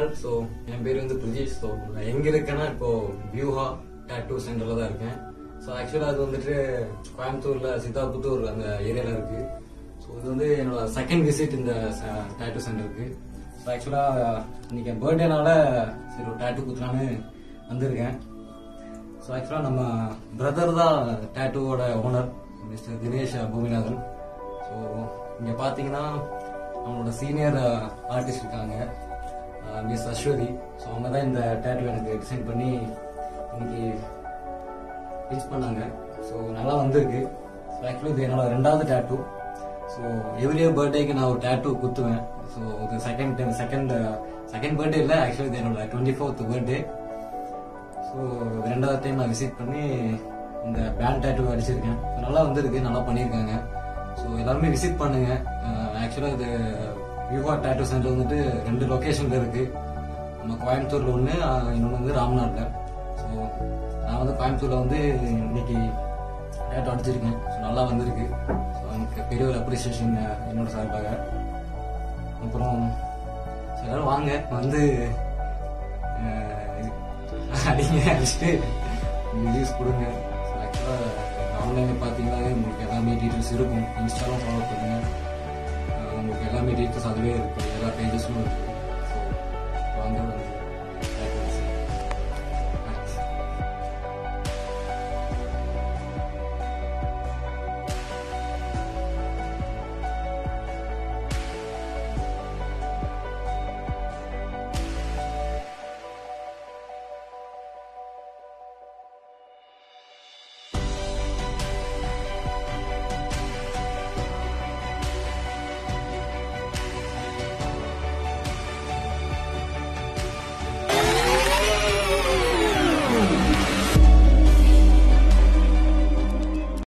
so என் பேர் வந்து Brajesh so நான் எங்க இருக்கேன்னா இப்போ வியூஹா டேட்டூ சென்டர்ல தான் இருக்கேன் ஸோ ஆக்சுவலாக அது வந்துட்டு கோயம்புத்தூர்ல சித்தாபுத்தூர் அந்த ஏரியால இருக்கு ஸோ இது வந்து என்னோட செகண்ட் விசிட் இந்த டேட்டூ சென்டருக்கு ஸோ ஆக்சுவலாக இன்னைக்கு என் பர்த்டேனால சரி ஒரு டேட்டூ குத்துலான்னு வந்திருக்கேன் ஸோ ஆக்சுவலாக நம்ம பிரதர் தான் டேட்டூவோட owner mister Dinesh Bhuminathan so இங்கே பார்த்தீங்கன்னா நம்மளோட சீனியர் ஆர்டிஸ்ட் இருக்காங்க மிஸ் அஸ்வதி ஸோ அவங்க தான் இந்த டேட்டூ எனக்கு டிசைன் பண்ணி இன்னைக்கு பிச் பண்ணாங்க ஸோ நல்லா வந்திருக்கு ஸோ ஆக்சுவலி இது என்னோட ரெண்டாவது டேட்டூ ஸோ எவ்ரி இயர் பர்த்டேக்கு நான் ஒரு டேட்டூ குத்துவேன் ஸோ இது second time second second birthday இல்லை ஆக்சுவலி இது என்னோட டுவெண்ட்டி ஃபோர்த் பர்த்டே ஸோ ரெண்டாவது டைம் நான் விசிட் பண்ணி இந்த பேண்ட் டேட்டூ அடிச்சிருக்கேன் So, நல்லா வந்திருக்கு நல்லா பண்ணியிருக்காங்க ஸோ எல்லாருமே விசிட் பண்ணுங்க ஆக்சுவலாக இது வியூவா டேட்டூ சென்டர் வந்துட்டு ரெண்டு லொக்கேஷன்ல இருக்கு நம்ம கோயம்புத்தூர்ல ஒன்று இன்னொன்று வந்து ராம்நாட்டில் ஸோ நான் வந்து கோயம்புத்தூர்ல வந்து இன்னைக்கு டேட்டூ அடிச்சிருக்கேன் ஸோ நல்லா வந்திருக்கு ஸோ எனக்கு பெரிய ஒரு அப்ரிசியேஷன் என்னோட சார்பாக அப்புறம் so எல்லாரும் வாங்க வந்து அஹ், அடிங்க அடிச்சுட்டு ரிவ்யூஸ் கொடுங்க ஆக்சுவலாக ஆன்லைனில் பார்த்தீங்கன்னா உங்களுக்கு எல்லாமே டீட்டெயில்ஸ் இருக்கும் இன்ஸ்டாலும் ஃபாலோ பண்ணுங்க அஹ், உங்களுக்கு எல்லாமே டீட்டெயில்ஸ் அதுவே இருக்கு எல்லா பேஜஸும் இருக்கு ஸோ வாங்க